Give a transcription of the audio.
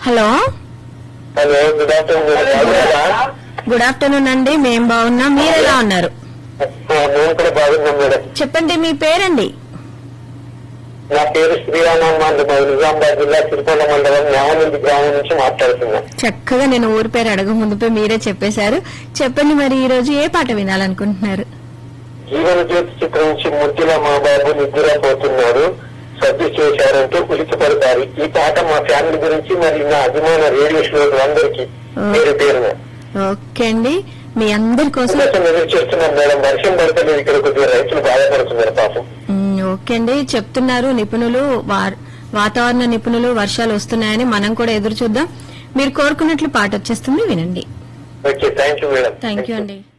hello hello good afternoon బాగున్నారా good afternoon అండి మేం బాగున్నాం మీరు ఎలా ఉన్నారు మేము కూడా బాగున్నాం మేడం చెప్పండి మీ పేరండి నా పేరు శ్రీరామమ్మ నిజామాబాద్ జిల్లా సిరికొండ మండలం న్యాయమంది గ్రామం నుంచి మాట్లాడుతున్నా చక్కగా నేను ఊరి పేరు అడగ ముందుపై మీరే చెప్పేశారు చెప్పండి మరి ఈ రోజు ఏ పాట వినాలనుకుంటున్నారు జీవన జ్యోతి చిత్రం నుంచి ముద్దుల మా బాబు నిద్రపోతున్నాడు సర్ది చేశారంటూ ఉలికి పడతారు ఈ పాట మా ఫ్యామిలీ గురించి మరి నా అభిమాన రేడియో శ్రోతలందరికీ పేరు పేరున ఓకే అండి మీ అందరి కోసం కోసం ఎదురు చేస్తున్నాం మేడం వర్షం పడతలేదు ఇక్కడ కొద్దిగా రైతులు బాధపడుతున్నారు పాపం మ్, ఓకే అండి చెప్తున్నారు నిపుణులు వార్- వాతావరణ నిపుణులు వర్షాలు వస్తున్నాయని మనం కూడా ఎదురు చూద్దాం మీరు కోరుకున్నట్లు పాట వచ్చేస్తుంది వినండి okay thank you madam thank you అండి